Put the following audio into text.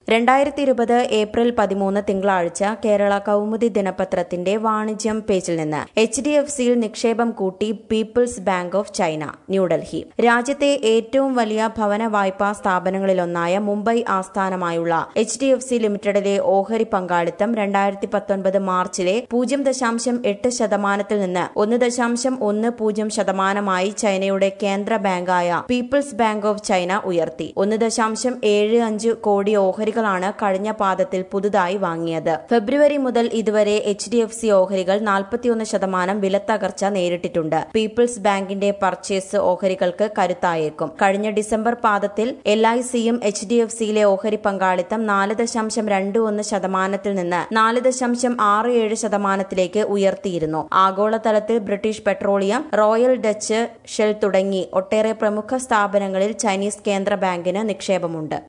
രണ്ടായിരത്തി ഇരുപത് ഏപ്രിൽ പതിമൂന്ന് തിങ്കളാഴ്ച കേരള കൗമുദി ദിനപത്രത്തിന്റെ വാണിജ്യം പേജിൽ നിന്ന് എച്ച് ഡി എഫ് സിയിൽ നിക്ഷേപം കൂട്ടി people's bank of China New Delhi രാജ്യത്തെ ഏറ്റവും വലിയ ഭവന വായ്പാ സ്ഥാപനങ്ങളിലൊന്നായ മുംബൈ ആസ്ഥാനമായുള്ള എച്ച് ഡി എഫ് സി ലിമിറ്റഡിലെ ഓഹരി പങ്കാളിത്തം രണ്ടായിരത്തി പത്തൊൻപത് മാർച്ചിലെ പൂജ്യം ദശാംശം എട്ട് ശതമാനത്തിൽ നിന്ന് ഒന്ന് ദശാംശം ഒന്ന് പൂജ്യം ശതമാനമായി ചൈനയുടെ കേന്ദ്ര ബാങ്കായ പീപ്പിൾസ് ബാങ്ക് ഓഫ് ചൈന ഉയർത്തി ഒന്ന് ദശാംശം ഏഴ് അഞ്ച് കോടി ഓഹരികളാണ് കഴിഞ്ഞ പാദത്തിൽ പുതുതായി വാങ്ങിയത് ഫെബ്രുവരി മുതൽ ഇതുവരെ എച്ച് ഡി എഫ് സി ഓഹരികൾ നാൽപ്പത്തിയൊന്ന് ശതമാനം വിലത്തകർച്ച നേരിട്ടിട്ടുണ്ട് പീപ്പിൾസ് ബാങ്കിന്റെ പർച്ചേസ് ഓഹരികൾക്ക് കരുത്തായേക്കും കഴിഞ്ഞ ഡിസംബർ പാദത്തിൽ എൽ ഐ സിയും എച്ച് ഡി എഫ് സിയിലെ ഓഹരി പങ്കാളിത്തം നാല് ദശാംശം രണ്ട് ഒന്ന് ശതമാനത്തിൽ നിന്ന് നാല് ദശാംശം ആറ് ഏഴ് ശതമാനത്തിലേക്ക് ഉയർത്തിയിരുന്നു ആഗോളതലത്തിൽ British Petroleum Royal Dutch Shell തുടങ്ങി ഒട്ടേറെ പ്രമുഖ സ്ഥാപനങ്ങളിൽ ചൈനീസ് കേന്ദ്ര ബാങ്കിന് നിക്ഷേപമുണ്ട്